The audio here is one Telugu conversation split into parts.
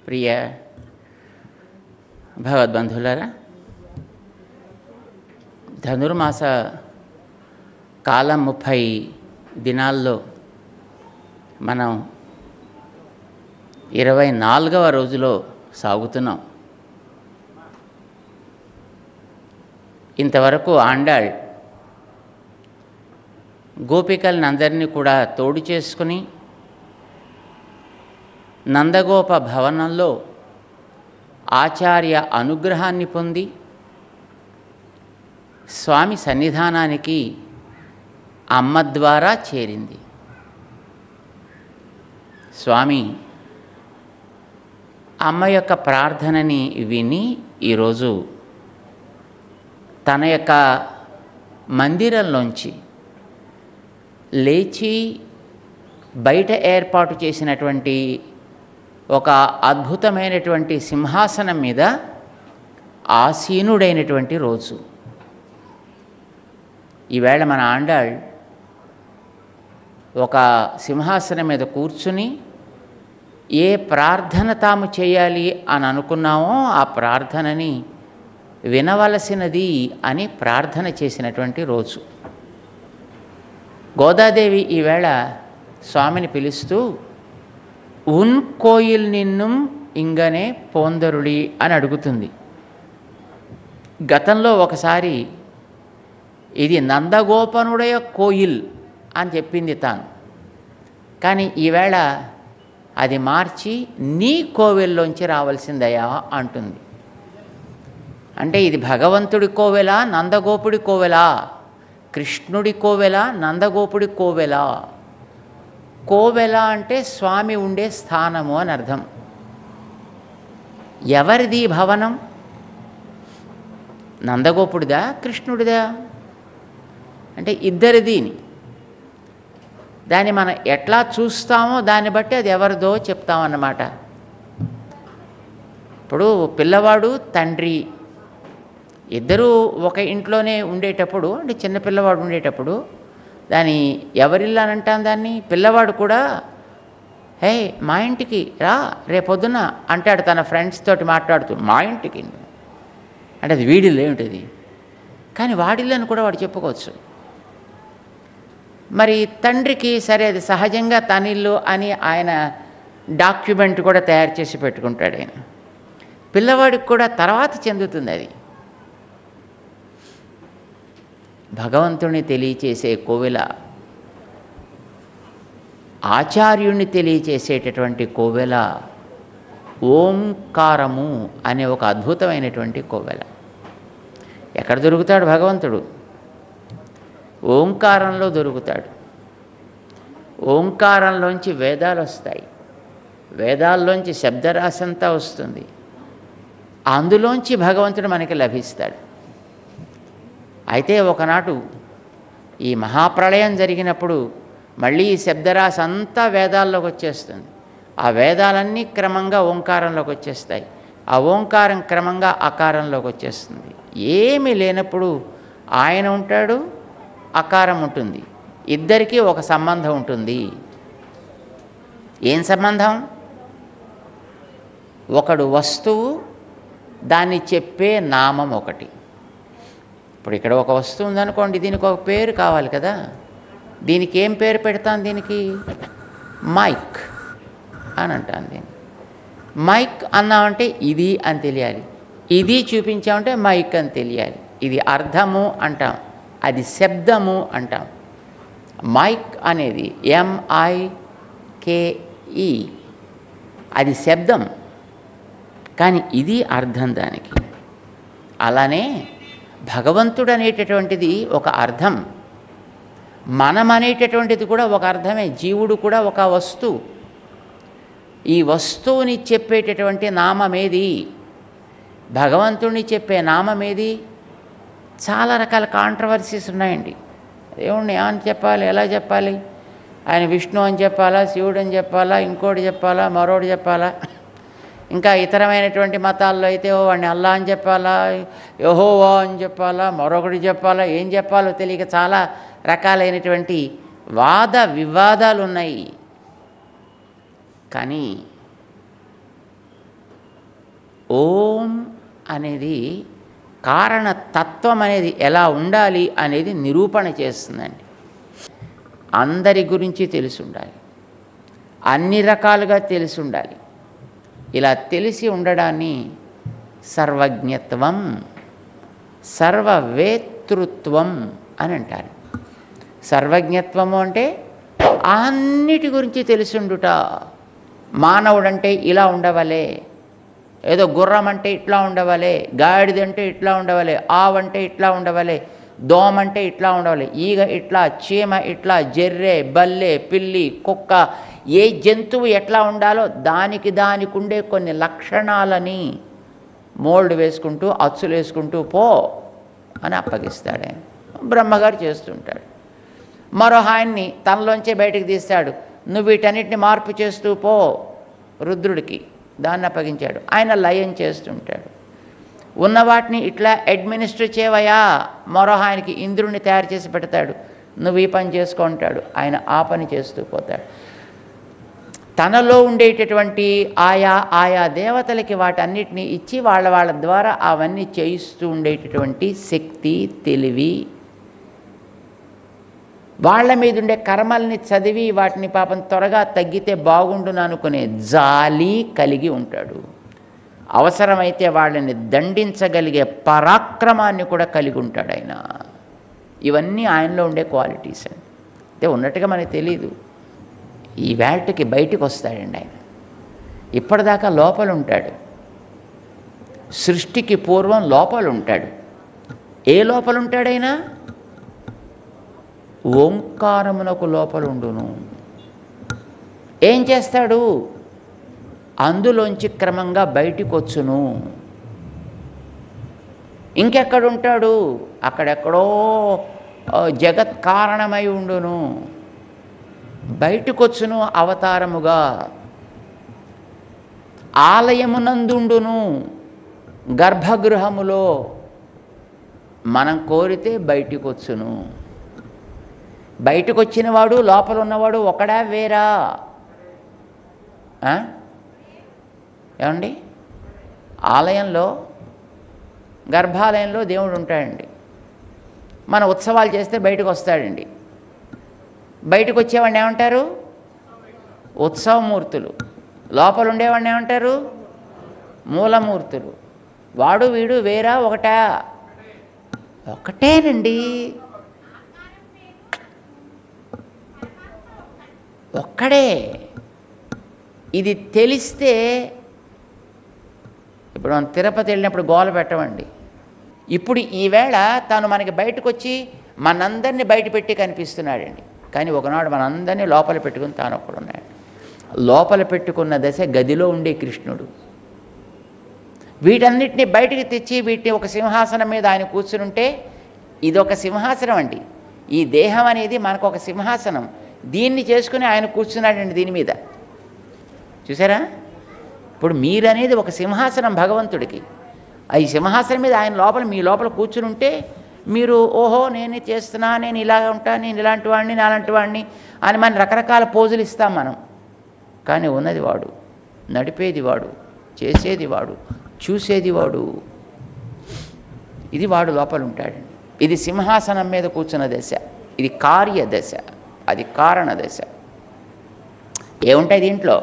ప్రియ భగవద్బంధులారా ధనుర్మాస కాలం ముప్పై దినాల్లో మనం ఇరవై నాలుగవ రోజులో సాగుతున్నాం ఇంతవరకు ఆండాళ్ గోపికలను అందరినీ కూడా తోడు చేసుకుని నందగోప భవనంలో ఆచార్య అనుగ్రహాన్ని పొంది స్వామి సన్నిధానానికి అమ్మ ద్వారా చేరింది స్వామి అమ్మ యొక్క ప్రార్థనని విని ఈరోజు తన యొక్క మందిరంలోంచి లేచి బయట ఏర్పాటు చేసినటువంటి ఒక అద్భుతమైనటువంటి సింహాసనం మీద ఆసీనుడైనటువంటి రోజు ఈవేళ మన ఆండాళ్ ఒక సింహాసనం మీద కూర్చుని ఏ ప్రార్థన తాము చేయాలి అని అనుకున్నామో ఆ ప్రార్థనని వినవలసినది అని ప్రార్థన చేసినటువంటి రోజు గోదాదేవి ఈవేళ స్వామిని పిలుస్తూ ఉన్ కోయిల్ నిన్ను ఇంగనే పోందరుడి అని అడుగుతుంది గతంలో ఒకసారి ఇది నందగోపనుడయ కోయిల్ అని చెప్పింది తాను కానీ ఈవేళ అది మార్చి నీ కోవెల్లోంచి రావాల్సిందయా అంటుంది అంటే ఇది భగవంతుడి కోవెలా నందగోపుడి కోవెలా కృష్ణుడి కోవెల నందగోపుడి కోవెల కోవెల అంటే స్వామి ఉండే స్థానము అని అర్థం ఎవరిది ఈ భవనం నందగోపుడిదా కృష్ణుడిదా అంటే ఇద్దరిది దాన్ని మనం ఎట్లా చూస్తామో దాన్ని బట్టి అది ఎవరిదో చెప్తామన్నమాట ఇప్పుడు పిల్లవాడు తండ్రి ఇద్దరూ ఒక ఇంట్లోనే ఉండేటప్పుడు అంటే చిన్న పిల్లవాడు ఉండేటప్పుడు దాని ఎవరిల్లు అని అంటాం దాన్ని పిల్లవాడు కూడా హే మా ఇంటికి రా రేపొద్దున అంటాడు తన ఫ్రెండ్స్ తోటి మాట్లాడుతూ మా ఇంటికి అంటే అది వీడిల్లు ఏమిటది కానీ వాడిల్లని కూడా వాడు చెప్పుకోవచ్చు మరి తండ్రికి సరే అది సహజంగా తనిల్లు అని ఆయన డాక్యుమెంట్ కూడా తయారు చేసి పెట్టుకుంటాడు ఆయన పిల్లవాడికి కూడా తర్వాత చెందుతుంది అది భగవంతుని తెలియచేసే కోవెల ఆచార్యుణ్ణి తెలియచేసేటటువంటి కోవెల ఓంకారము అనే ఒక అద్భుతమైనటువంటి కోవెల ఎక్కడ దొరుకుతాడు భగవంతుడు ఓంకారంలో దొరుకుతాడు ఓంకారంలోంచి వేదాలు వస్తాయి వేదాల్లోంచి శబ్దరాశంతా వస్తుంది అందులోంచి భగవంతుడు మనకి లభిస్తాడు అయితే ఒకనాడు ఈ మహాప్రళయం జరిగినప్పుడు మళ్ళీ ఈ శబ్దరాశి అంతా వేదాల్లోకి వచ్చేస్తుంది ఆ వేదాలన్నీ క్రమంగా ఓంకారంలోకి వచ్చేస్తాయి ఆ ఓంకారం క్రమంగా అకారంలోకి వచ్చేస్తుంది ఏమీ లేనప్పుడు ఆయన ఉంటాడు అకారం ఉంటుంది ఇద్దరికీ ఒక సంబంధం ఉంటుంది ఏం సంబంధం ఒకడు వస్తువు దాన్ని చెప్పే నామం ఒకటి ఇప్పుడు ఇక్కడ ఒక వస్తువు ఉందనుకోండి దీనికి ఒక పేరు కావాలి కదా దీనికి ఏం పేరు పెడతాను దీనికి మైక్ అని అంటాను దీన్ని మైక్ అన్నామంటే ఇది అని తెలియాలి ఇది చూపించామంటే మైక్ అని తెలియాలి ఇది అర్థము అంటాం అది శబ్దము అంటాం మైక్ అనేది ఎంఐకేఈ అది శబ్దం కానీ ఇది అర్థం దానికి అలానే భగవంతుడు అనేటటువంటిది ఒక అర్థం మనం అనేటటువంటిది కూడా ఒక అర్థమే జీవుడు కూడా ఒక వస్తువు ఈ వస్తువుని చెప్పేటటువంటి నామమేది భగవంతుడిని చెప్పే నామమేది చాలా రకాల కాంట్రవర్సీస్ ఉన్నాయండి దేవుణ్ణి అని చెప్పాలి ఎలా చెప్పాలి ఆయన విష్ణు అని చెప్పాలా శివుడు అని చెప్పాలా ఇంకోటి చెప్పాలా మరోటి చెప్పాలా ఇంకా ఇతరమైనటువంటి మతాల్లో అయితే ఓ వాడిని అల్లా అని చెప్పాలా యహోవా అని చెప్పాలా మరొకటి చెప్పాలా ఏం చెప్పాలో తెలియక చాలా రకాలైనటువంటి వాద వివాదాలు ఉన్నాయి కానీ ఓం అనేది కారణతత్వం అనేది ఎలా ఉండాలి అనేది నిరూపణ చేస్తుందండి అందరి గురించి తెలిసి ఉండాలి అన్ని రకాలుగా తెలిసి ఉండాలి ఇలా తెలిసి ఉండడాన్ని సర్వజ్ఞత్వం సర్వవేతృత్వం అని అంటారు సర్వజ్ఞత్వము అంటే అన్నిటి గురించి తెలిసిండుట మానవుడంటే ఇలా ఉండవలే ఏదో గుర్రం అంటే ఇట్లా ఉండవలే గాడిద అంటే ఇట్లా ఉండవలే ఆవంటే ఇట్లా ఉండవలే దోమ అంటే ఇట్లా ఉండవలే ఈగ ఇట్లా చీమ ఇట్లా జర్రె బల్లె పిల్లి కుక్క ఏ జంతువు ఎట్లా ఉండాలో దానికి దానికి ఉండే కొన్ని లక్షణాలని మోల్డ్ వేసుకుంటూ అచ్చులు వేసుకుంటూ పో అని అప్పగిస్తాడు ఆయన బ్రహ్మగారు చేస్తుంటాడు మరో ఆయన్ని తనలోంచే బయటికి తీస్తాడు నువ్వు వీటన్నిటిని మార్పు చేస్తూ పో రుద్రుడికి దాన్ని అప్పగించాడు ఆయన లయం చేస్తుంటాడు ఉన్న వాటిని ఇట్లా అడ్మినిస్టర్ చేయవయా మరో ఆయనకి ఇంద్రుడిని తయారు చేసి పెడతాడు నువ్వు ఈ పని చేసుకుంటాడు ఆయన ఆ పని చేస్తూ పోతాడు తనలో ఉండేటటువంటి ఆయా ఆయా దేవతలకి వాటన్నిటిని ఇచ్చి వాళ్ళ వాళ్ళ ద్వారా అవన్నీ చేయిస్తూ ఉండేటటువంటి శక్తి తెలివి వాళ్ళ మీద ఉండే కర్మల్ని చదివి వాటిని పాపం త్వరగా తగ్గితే బాగుండును అనుకునే జాలి కలిగి ఉంటాడు అవసరమైతే వాళ్ళని దండించగలిగే పరాక్రమాన్ని కూడా కలిగి ఉంటాడు ఆయన ఇవన్నీ ఆయనలో ఉండే క్వాలిటీస్ అండి అంటే ఉన్నట్టుగా మనకు తెలియదు ఈ వేల్ట్కి బయటికి వస్తాడండి ఆయన ఇప్పటిదాకా లోపల ఉంటాడు సృష్టికి పూర్వం లోపల ఉంటాడు ఏ లోపల ఉంటాడైనా ఓంకారమునకు లోపలుండును ఏం చేస్తాడు అందులోంచి క్రమంగా బయటికి వచ్చును ఇంకెక్కడుంటాడు అక్కడెక్కడో ఆ, జగత్ కారణమై ఉండును బయటకొచ్చును అవతారముగా ఆలయమునందుండును గర్భగృహములో మనం కోరితే బయటికి వచ్చును బయటకు వచ్చినవాడు లోపల ఉన్నవాడు ఒకడా వేరా ఆ? ఏమండి ఆలయంలో గర్భాలయంలో దేవుడు ఉంటాడండి మన ఉత్సవాలు చేస్తే బయటకు వస్తాడండి బయటకు వచ్చేవాడిని ఏమంటారు ఉత్సవమూర్తులు లోపల ఉండేవాడిని ఏమంటారు మూలమూర్తులు వాడు వీడు వేరా ఒకటా ఒకటేనండి ఒక్కడే ఇది తెలిస్తే ఇప్పుడు మనం తిరుపతి వెళ్ళినప్పుడు గోల పెట్టమండి ఇప్పుడు ఈవేళ తను మనకి బయటకు వచ్చి మనందరినీ బయట పెట్టి కనిపిస్తున్నాడండి కానీ ఒకనాడు మనందరినీ లోపల పెట్టుకుని తాను ఒక్కడు ఉన్నాడు లోపల పెట్టుకున్న దశ గదిలో ఉండే కృష్ణుడు వీటన్నిటిని బయటికి తెచ్చి వీటిని ఒక సింహాసనం మీద ఆయన కూర్చునుంటే ఇది ఒక సింహాసనం అండి ఈ దేహం అనేది మనకు ఒక సింహాసనం దీన్ని చేసుకుని ఆయన కూర్చున్నాడండి దీని మీద చూసారా ఇప్పుడు మీరనేది ఒక సింహాసనం భగవంతుడికి ఆ ఈ సింహాసనం మీద ఆయన లోపల మీ లోపల కూర్చుని ఉంటే మీరు ఓహో నేను చేస్తున్నా నేను ఇలా ఉంటా నేను ఇలాంటి వాడిని నేను అలాంటి వాడిని అని మన రకరకాల పోజులు ఇస్తాం మనం కానీ ఉన్నది వాడు నడిపేది వాడు చేసేది వాడు చూసేది వాడు ఇది వాడు లోపల ఉంటాడండి ఇది సింహాసనం మీద కూర్చున్న దశ ఇది కార్య దశ అది కారణ దశ ఏముంటాయి దీంట్లో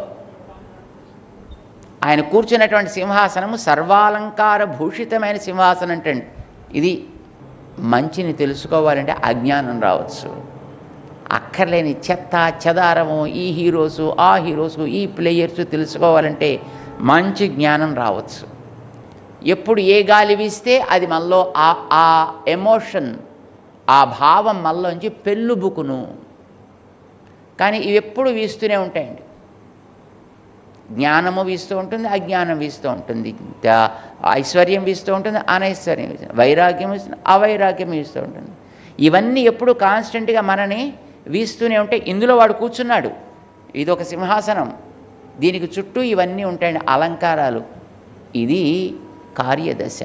ఆయన కూర్చున్నటువంటి సింహాసనము సర్వాలంకార భూషితమైన సింహాసనం అంటండి ఇది మంచిని తెలుసుకోవాలంటే అజ్ఞానం రావచ్చు అక్కర్లేని చెత్త చెదారము ఈ హీరోసు ఆ హీరోసు ఈ ప్లేయర్స్ తెలుసుకోవాలంటే మంచి జ్ఞానం రావచ్చు ఎప్పుడు ఏ గాలి వీస్తే అది మనలో ఆ ఆ ఎమోషన్ ఆ భావం మనలోంచి పెళ్ళుబుకును కానీ ఇవి ఎప్పుడు వీస్తూనే ఉంటాయండి జ్ఞానము వీస్తూ ఉంటుంది అజ్ఞానం వీస్తూ ఉంటుంది ద- ఐశ్వర్యం వీస్తూ ఉంటుంది అనైశ్వర్యం వీస్తూ వైరాగ్యం వీస్తూ అవైరాగ్యం వీస్తూ ఉంటుంది ఇవన్నీ ఎప్పుడు కాన్స్టెంట్గా మనని వీస్తూనే ఉంటాయి ఇందులో వాడు కూర్చున్నాడు ఇది ఒక సింహాసనం దీనికి చుట్టూ ఇవన్నీ ఉంటాయండి అలంకారాలు ఇది కార్యదశ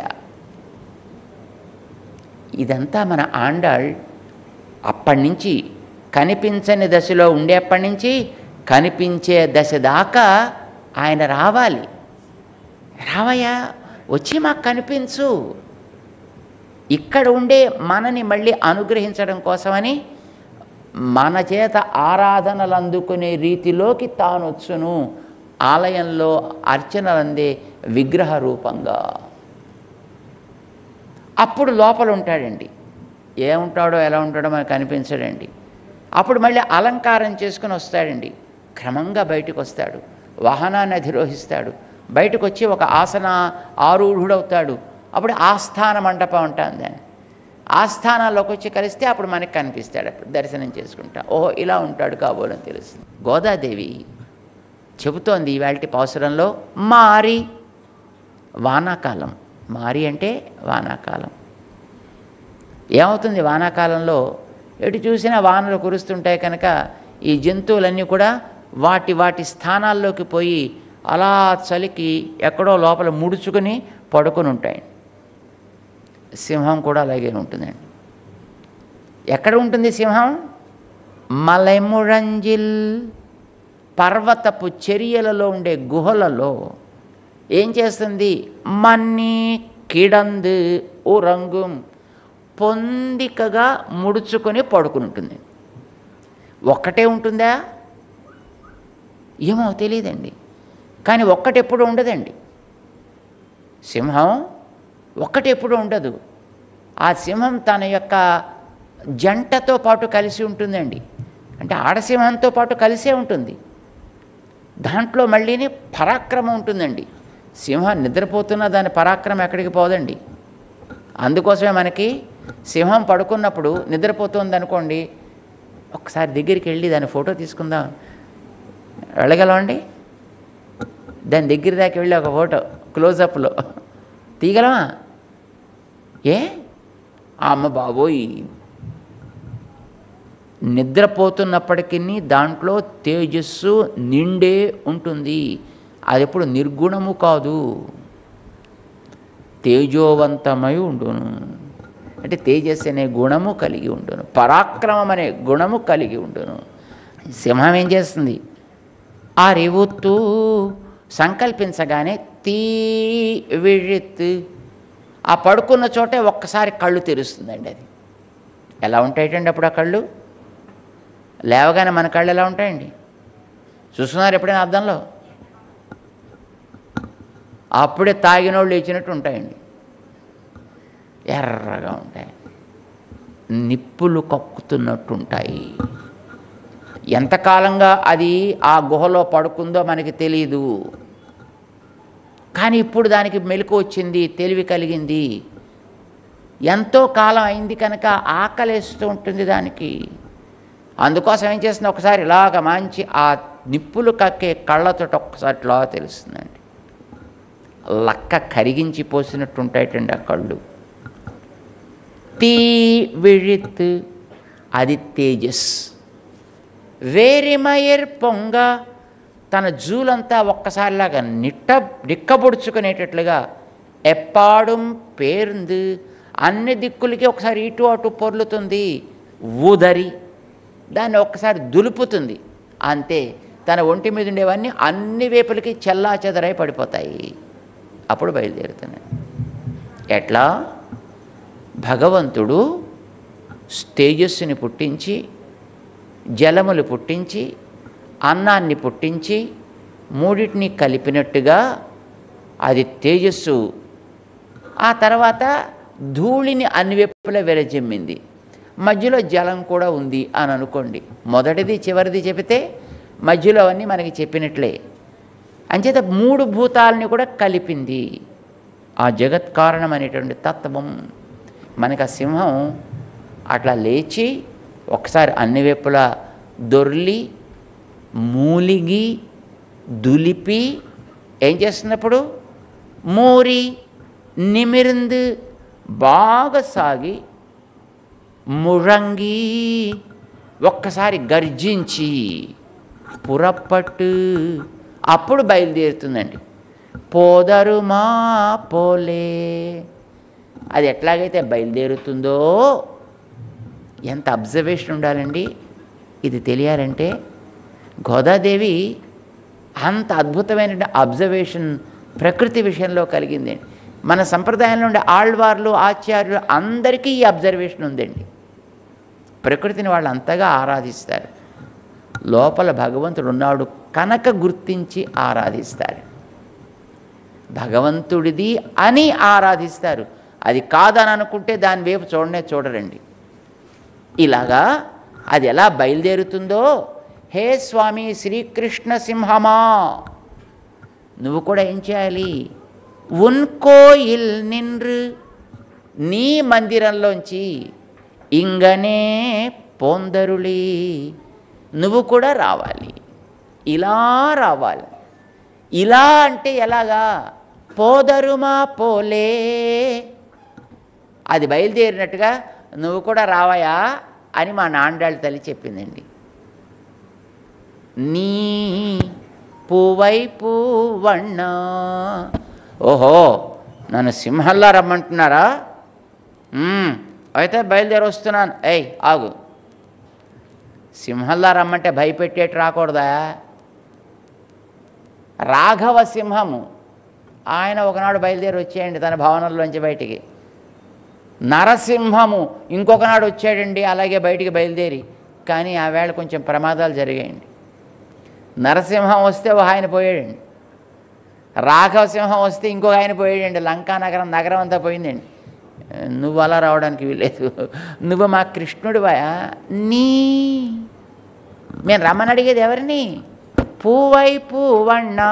ఇదంతా మన ఆండాళ్ అప్పటి నుంచి కనిపించని దశలో ఉండేప్పటి నుంచి కనిపించే దశ దాకా ఆయన రావాలి రావయ్యా వచ్చి మాకు కనిపించు ఇక్కడ ఉండే మనని మళ్ళీ అనుగ్రహించడం కోసమని మన చేత ఆరాధనలు అందుకునే రీతిలోకి తానొచ్చును ఆలయంలో అర్చనలు అందే విగ్రహ రూపంగా అప్పుడు లోపల ఉంటాడండి ఏముంటాడో ఎలా ఉంటాడో మనకు కనిపించడండి అప్పుడు మళ్ళీ అలంకారం చేసుకుని వస్తాడండి క్రమంగా బయటకు వస్తాడు వాహనాన్ని అధిరోహిస్తాడు బయటకు వచ్చి ఒక ఆసన ఆరూఢుడవుతాడు అప్పుడు ఆస్థాన మండపం ఉంటుంది దాన్ని ఆస్థానాల్లోకి వచ్చి కలిస్తే అప్పుడు మనకి కనిపిస్తాడు అప్పుడు దర్శనం చేసుకుంటా ఓహో ఇలా ఉంటాడు కాబోలని తెలుస్తుంది గోదాదేవి చెబుతోంది ఇవాళ పాసురంలో మారి వానాకాలం మారి అంటే వానాకాలం ఏమవుతుంది వానాకాలంలో ఎటు చూసినా వానలు కురుస్తుంటాయి కనుక ఈ జంతువులన్నీ కూడా వాటి వాటి స్థానాల్లోకి పోయి అలా చలికి ఎక్కడో లోపల ముడుచుకుని పడుకొని ఉంటాయి సింహం కూడా అలాగే ఉంటుందండి ఎక్కడ ఉంటుంది సింహం మలైముഴంజిల్ పర్వతపు చర్యలలో ఉండే గుహలలో ఏం చేస్తుంది మన్ని కిడందు ఉరంగుం పొందికగా ముడుచుకొని పడుకుని ఉంటుంది ఒక్కటే ఉంటుందా ఏమో తెలియదండి కానీ ఒక్కటి ఎప్పుడు ఉండదండి సింహం ఒక్కటి ఎప్పుడు ఉండదు ఆ సింహం తన యొక్క జంటతో పాటు కలిసి ఉంటుందండి అంటే ఆడసింహంతో పాటు కలిసే ఉంటుంది దాంట్లో మళ్ళీని పరాక్రమం ఉంటుందండి సింహం నిద్రపోతున్న దాని పరాక్రమం ఎక్కడికి పోదండి అందుకోసమే మనకి సింహం పడుకున్నప్పుడు నిద్రపోతుంది అనుకోండి ఒకసారి దగ్గరికి వెళ్ళి దాని ఫోటో తీసుకుందాం వెళ్ళగలమండి దాని దగ్గర దాకా వెళ్ళి ఒక ఫోటో క్లోజప్లో తీయగలమా ఏ ఆ అమ్మ బాబోయ్ నిద్రపోతున్నప్పటికీ దాంట్లో తేజస్సు నిండే ఉంటుంది అది ఎప్పుడు నిర్గుణము కాదు తేజోవంతమై ఉండును అంటే తేజస్సు అనే గుణము కలిగి ఉండును పరాక్రమం అనే గుణము కలిగి ఉండును సింహం ఏం చేస్తుంది ఆ రేవొత్తు సంకల్పించగానే తీ విழிత్ ఆ పడుకున్న చోటే ఒక్కసారి కళ్ళు తెరుస్తుందండి అది ఎలా ఉంటాయటండి అప్పుడు ఆ కళ్ళు లేవగానే మన కళ్ళు ఎలా ఉంటాయండి చూస్తున్నారు ఎప్పుడైనా అద్దంలో అప్పుడే తాగినోళ్ళు లేచినట్టు ఉంటాయండి ఎర్రగా ఉంటాయి నిప్పులు కక్కుతున్నట్టు ఉంటాయి ఎంతకాలంగా అది ఆ గుహలో పడుకుందో మనకి తెలియదు కానీ ఇప్పుడు దానికి మెలకు వచ్చింది తెలివి కలిగింది ఎంతో కాలం అయింది కనుక ఆకలేస్తూ ఉంటుంది దానికి అందుకోసం ఏం చేస్తుంది ఒకసారి ఇలాగ మంచి ఆ నిప్పులు కక్కే కళ్ళతో ఒక్కసారి ఇట్లా తెలుస్తుందండి లక్క కరిగించి పోసినట్టు ఉంటాయటండి ఆ కళ్ళు తీ విழிత్ అది తేజస్ వేరిమయర్ పొంగ తన జూలంతా ఒక్కసారిలాగా నిట్ట నిక్కబొడుచుకునేటట్లుగా ఎప్పాడుం పేరుంది అన్ని దిక్కులకి ఒకసారి ఇటు అటు పొర్లుతుంది ఊదరి దాన్ని ఒక్కసారి దులుపుతుంది అంతే తన ఒంటి మీద ఉండేవన్నీ అన్ని వైపులకి చెల్లా చెదరై పడిపోతాయి అప్పుడు బయలుదేరుతున్నాయి ఎట్లా భగవంతుడు తేజస్సుని పుట్టించి జలములు పుట్టించి అన్నాన్ని పుట్టించి మూడింటిని కలిపినట్టుగా అది తేజస్సు ఆ తర్వాత ధూళిని అన్ని వైపులా విరజిమ్మింది మధ్యలో జలం కూడా ఉంది అని అనుకోండి మొదటిది చివరిది చెబితే మధ్యలో అవన్నీ మనకి చెప్పినట్లే అంచేత మూడు భూతాలని కూడా కలిపింది ఆ జగత్ కారణం అనేటువంటి తత్వం మనకి ఆ సింహం అట్లా లేచి ఒకసారి అన్ని వైపులా దొర్లి మూలిగి దులిపి ఏం చేస్తున్నప్పుడు మూరి నిమిరింది బాగా సాగి ముழంగి ఒక్కసారి గర్జించి పురప్పట్టు అప్పుడు బయలుదేరుతుందండి పోదరుమా పోలే అది ఎట్లాగైతే బయలుదేరుతుందో ఎంత అబ్జర్వేషన్ ఉండాలండి ఇది తెలియాలంటే గోదాదేవి అంత అద్భుతమైన అబ్జర్వేషన్ ప్రకృతి విషయంలో కలిగింది మన సంప్రదాయం నుండి ఆళ్వార్లు ఆచార్యులు అందరికీ ఈ అబ్జర్వేషన్ ఉందండి ప్రకృతిని వాళ్ళు అంతగా ఆరాధిస్తారు లోపల భగవంతుడు ఉన్నాడు కనుక గుర్తించి ఆరాధిస్తారు భగవంతుడిది అని ఆరాధిస్తారు అది కాదని అనుకుంటే దాని వైపు చూడనే చూడరండి ఇలాగా అది ఎలా బయలుదేరుతుందో హే స్వామి శ్రీకృష్ణ సింహమా నువ్వు కూడా ఏం చేయాలి ఉన్ కోయిల్ నిన్రు నీ మందిరంలోంచి ఇంగనే పొందరులి నువ్వు కూడా రావాలి ఇలా రావాలి ఇలా అంటే ఎలాగా పోదరుమా పోలే అది బయలుదేరినట్టుగా నువ్వు కూడా రావయా అని మా నాండాళ్ళ తల్లి చెప్పిందండి నీ పువ్వై పువ్వಣ್ణ ఓహో నన్ను సింహల్లా రమ్మంటున్నారా మ్మ్, అయితే బయలుదేరి వస్తున్నాను ఏయ్ ఆగు సింహల్లా రమ్మంటే భయపెట్టేటి రాకూడదా రాఘవ సింహము ఆయన ఒకనాడు బయలుదేరి వచ్చేయండి తన భవనంలోంచి బయటికి నరసింహము ఇంకొకనాడు వచ్చాడండి అలాగే బయటికి బయలుదేరి కానీ ఆ వేళ కొంచెం ప్రమాదాలు జరిగాయండి నరసింహం వస్తే ఒక ఆయన పోయాడండి రాఘవ సింహం వస్తే ఇంకొక ఆయన పోయాడండి లంకా నగరం నగరం అంతా పోయిందండి నువ్వు అలా రావడానికి వీలేదు నువ్వు మా కృష్ణుడివా నీ మేము రమ్మని అడిగేది ఎవరిని పూవై పూవన్నా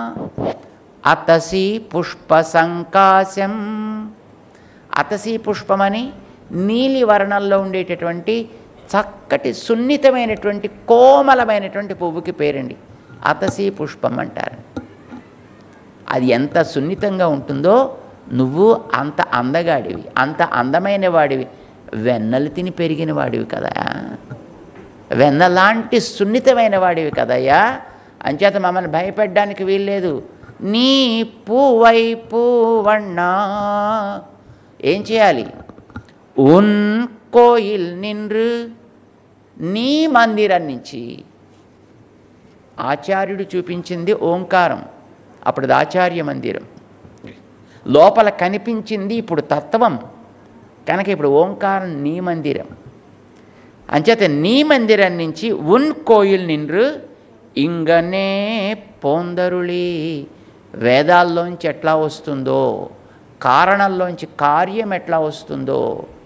అతసి పుష్ప సంకాశం అతసి పుష్పమని నీలి వర్ణంలో ఉండేటటువంటి చక్కటి సున్నితమైనటువంటి కోమలమైనటువంటి పువ్వుకి పేరండి అతసి పుష్పం అంటారు అది ఎంత సున్నితంగా ఉంటుందో నువ్వు అంత అందగాడివి అంత అందమైన వాడివి వెన్నలు తిని పెరిగిన వాడివి కదా వెన్నలాంటి సున్నితమైన వాడివి కదయ్యా అంచేత మమ్మల్ని భయపెట్టడానికి వీల్లేదు నీ పూవై పూవన్నా ఏం చేయాలి ఉన్ కోయిల్ నిన్రు నీ మందిరం నుంచి ఆచార్యుడు చూపించింది ఓంకారం అప్పుడు అది ఆచార్య మందిరం లోపల కనిపించింది ఇప్పుడు తత్వం కనుక ఇప్పుడు ఓంకారం నీ మందిరం అంచేత నీ మందిరం నుంచి ఉన్ కోయిల్ నిన్రు ఇంగనే పొందరుళి వేదాల్లోంచి ఎట్లా వస్తుందో కారణంలోంచి కార్యం ఎట్లా వస్తుందో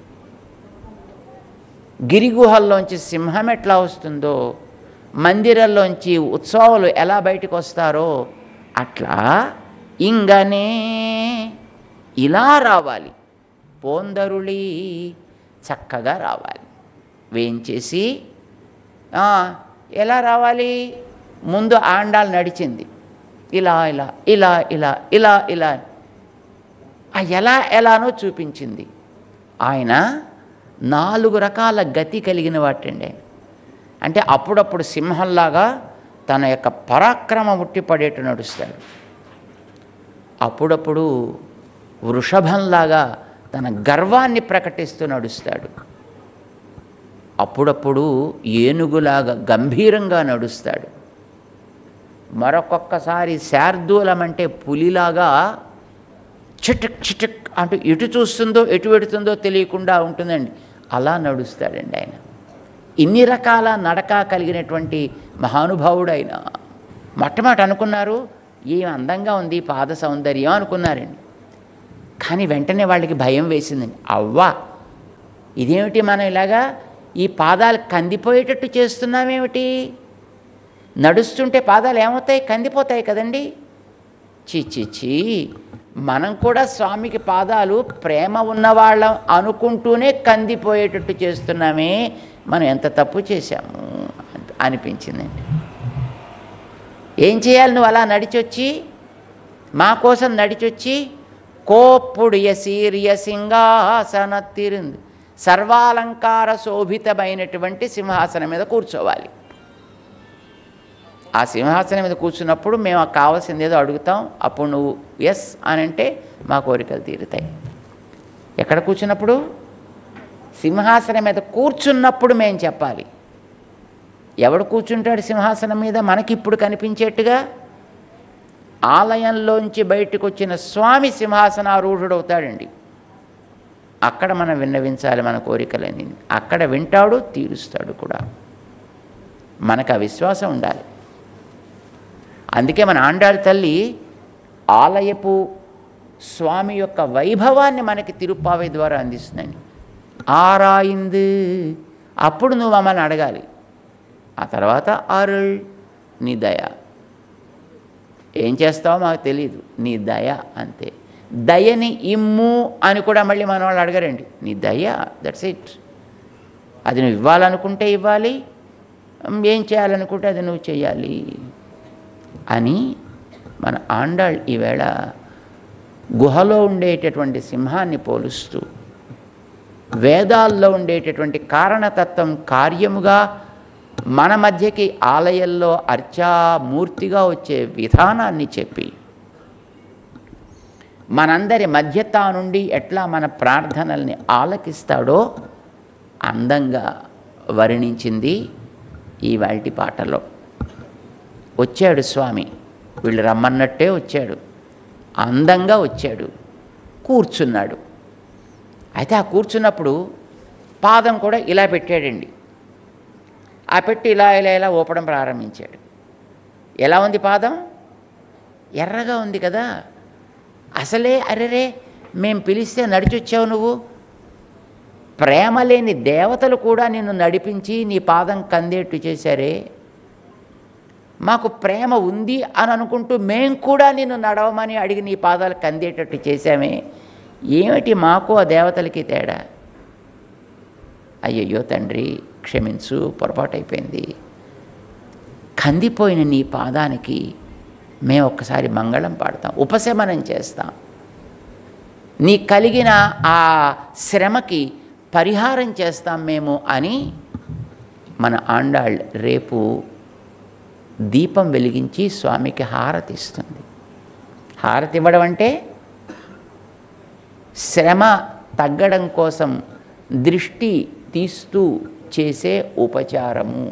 గిరిగుహల్లోంచి సింహం ఎట్లా వస్తుందో మందిరంలోంచి ఉత్సవాలు ఎలా బయటకు వస్తారో అట్లా ఇంగనే ఇలా రావాలి పోందరుళి చక్కగా రావాలి వేయించేసి "ఆ, ఎలా రావాలి ముందు ఆండాలు నడిచింది ఇలా ఇలా ఇలా ఇలా ఇలా ఇలా ఆ ఎలా ఎలానో చూపించింది ఆయన నాలుగు రకాల గతి కలిగిన వాటండి అంటే అప్పుడప్పుడు సింహంలాగా తన యొక్క పరాక్రమం ఉట్టిపడేట్టు నడుస్తాడు అప్పుడప్పుడు వృషభంలాగా తన గర్వాన్ని ప్రకటిస్తూ నడుస్తాడు అప్పుడప్పుడు ఏనుగులాగా గంభీరంగా నడుస్తాడు మరొకొక్కసారి శార్దూలం అంటే పులిలాగా చిటక్ చిటక్ అంటూ ఎటు చూస్తుందో ఎటు పెడుతుందో తెలియకుండా ఉంటుందండి అలా నడుస్తాడండి ఆయన ఇన్ని రకాల నడక కలిగినటువంటి మహానుభావుడు ఆయన మొట్టమొదటి అనుకున్నారు ఏం అందంగా ఉంది ఈ పాద సౌందర్యం అనుకున్నారండి కానీ వెంటనే వాళ్ళకి భయం వేసిందండి అవ్వా ఇదేమిటి మనం ఇలాగా ఈ పాదాలు కందిపోయేటట్టు చేస్తున్నామేమిటి నడుస్తుంటే పాదాలు ఏమవుతాయి కందిపోతాయి కదండి చి చి చి మనం కూడా స్వామికి పాదాలు ప్రేమ ఉన్నవాళ్ళం అనుకుంటూనే కందిపోయేటట్టు చేస్తున్నామే మనం ఎంత తప్పు చేశాము అని- అనిపించిందండి ఏం చేయాలి నువ్వు అలా నడిచొచ్చి మా కోసం నడిచొచ్చి కోప్పుడియ సీర్య సింహాసన తిరుంది సర్వాలంకార శోభితమైనటువంటి సింహాసనం మీద కూర్చోవాలి ఆ సింహాసనం మీద కూర్చున్నప్పుడు మేము ఆ కావాల్సింది ఏదో అడుగుతాం అప్పుడు నువ్వు ఎస్ అని అంటే మా కోరికలు తీరుతాయి ఎక్కడ కూర్చున్నప్పుడు సింహాసనం మీద కూర్చున్నప్పుడు మేము చెప్పాలి ఎవడు కూర్చుంటాడు సింహాసనం మీద మనకి ఇప్పుడు కనిపించేట్టుగా ఆలయంలోంచి బయటకు వచ్చిన స్వామి సింహాసనారూఢుడవుతాడండి అక్కడ మనం విన్నవించాలి మన కోరికలని అక్కడ వింటాడు తీరుస్తాడు కూడా మనకు ఆ విశ్వాసం ఉండాలి అందుకే మన ఆండాళ్ళ తల్లి ఆలయపు స్వామి యొక్క వైభవాన్ని మనకి తిరుప్పావై ద్వారా అందిస్తుందండి ఆరాయింది అప్పుడు నువ్వు మమ్మల్ని అడగాలి ఆ తర్వాత అరుళ్ నీ దయ ఏం చేస్తావో మాకు తెలియదు నీ దయ అంతే దయని ఇమ్ము అని కూడా మళ్ళీ మన వాళ్ళు అడగరండి నీ దయ దట్స్ ఇట్ అది నువ్వు ఇవ్వాలనుకుంటే ఇవ్వాలి ఏం చేయాలనుకుంటే అది నువ్వు చేయాలి అని మన ఆండాళ్ ఈవేళ గుహలో ఉండేటటువంటి సింహాన్ని పోలుస్తూ వేదాల్లో ఉండేటటువంటి కారణతత్వం కార్యముగా మన మధ్యకి ఆలయంలో అర్చామూర్తిగా వచ్చే విధానాన్ని చెప్పి మనందరి మధ్యత నుండి ఎట్లా మన ప్రార్థనల్ని ఆలకిస్తాడో అందంగా వర్ణించింది ఈ వాల్టి పాటలో వచ్చాడు స్వామి వీళ్ళు రమ్మన్నట్టే వచ్చాడు అందంగా వచ్చాడు కూర్చున్నాడు అయితే ఆ కూర్చున్నప్పుడు పాదం కూడా ఇలా పెట్టాడండి ఆ పెట్టి ఇలా ఇలా ఇలా ఊపడం ప్రారంభించాడు ఎలా ఉంది పాదం ఎర్రగా ఉంది కదా అసలే అరెరే మేం పిలిస్తే నడిచొచ్చావు నువ్వు ప్రేమ లేని దేవతలు కూడా నిన్ను నడిపించి నీ పాదం కందేట్టు చేశారే మాకు ప్రేమ ఉంది అని అనుకుంటూ మేం కూడా నిన్ను నడవమని అడిగి నీ పాదాలు కందేటట్టు చేశామే ఏమిటి మాకు ఆ దేవతలకి తేడా అయ్యయ్యో తండ్రి క్షమించు పొరపాటు అయిపోయింది కందిపోయిన నీ పాదానికి మేము ఒక్కసారి మంగళం పాడతాం ఉపశమనం చేస్తాం నీ కలిగిన ఆ శ్రమకి పరిహారం చేస్తాం మేము అని మన ఆండాళ్ రేపు దీపం వెలిగించి స్వామికి హారతి ఇస్తుంది హారతి ఇవ్వడం అంటే శ్రమ తగ్గడం కోసం దృష్టి తీస్తూ చేసే ఉపచారము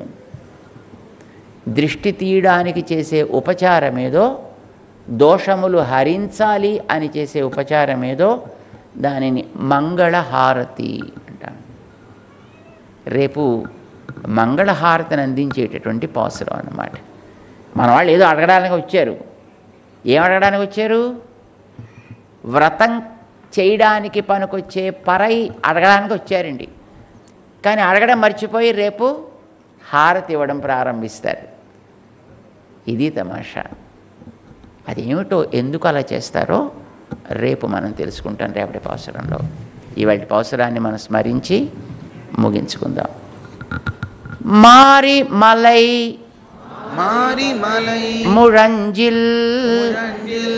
దృష్టి తీయడానికి చేసే ఉపచారమేదో దోషములు హరించాలి అని చేసే ఉపచారమేదో దానిని మంగళహారతి అంటాం రేపు మంగళహారతిని అందించేటటువంటి పాసురం అన్నమాట మన వాళ్ళు ఏదో అడగడానికి వచ్చారు ఏం అడగడానికి వచ్చారు వ్రతం చేయడానికి పనికొచ్చే పరై అడగడానికి వచ్చారండి కానీ అడగడం మర్చిపోయి రేపు హారతి ఇవ్వడం ప్రారంభిస్తారు ఇది తమాషా అదేమిటో ఎందుకు అలా చేస్తారో రేపు మనం తెలుసుకుంటాం రేపటి పాసురంలో ఇవాటి పాసురాన్ని మనం స్మరించి ముగించుకుందాం మారి మలై மாரிமலை முழஞ்சில் முழங்கில்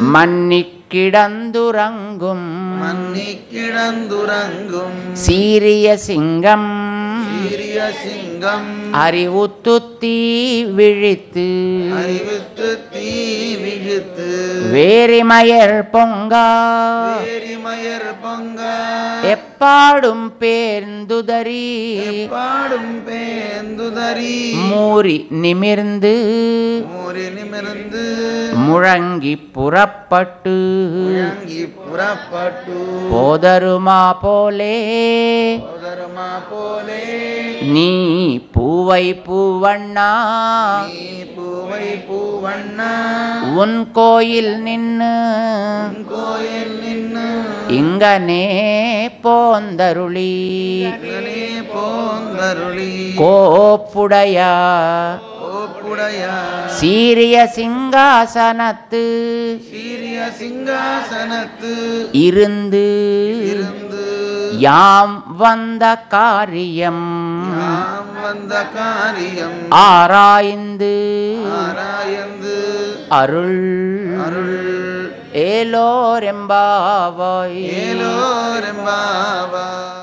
மன்னிக்கிடந்துறங்கும் மன்னி கிடந்துறங்கும் சீரிய சிங்கம் சீரிய சிங்கம் அறிவுத்துத்தி விழித்து அறிவித்து தீ விழுத்து வேரிமயர் பொங்கா வேரிமயர் பொங்க எப்பாடும் பேர்ந்துதறி பாடும் பேந்துதறி மூறி நிமிர்ந்து மூறி நிமிர்ந்து முழங்கி புறப்பட்டு முழங்கி புறப்பட்டு போதருமா போலே சோதரமா போலே நீ பூவை பூவண்ணா நீ பூவை பூவண்ணா உன் கோயில் நின்னு உன் கோயில் நின்னு இங்கனே போந்தருளி இங்கனே போந்தருளி கோப்புடையா கோப்புடையா சீரிய சிங்காசனத்து சீரிய சிங்காசனத்து இருந்து இருந்து யாம் வந்த காரியம் நாம் வந்த காரியம் ஆராய்ந்து ஆராயந்து அருள் அருள் ஏலோரெம்பாவாய் ஏலோரெம்பாவா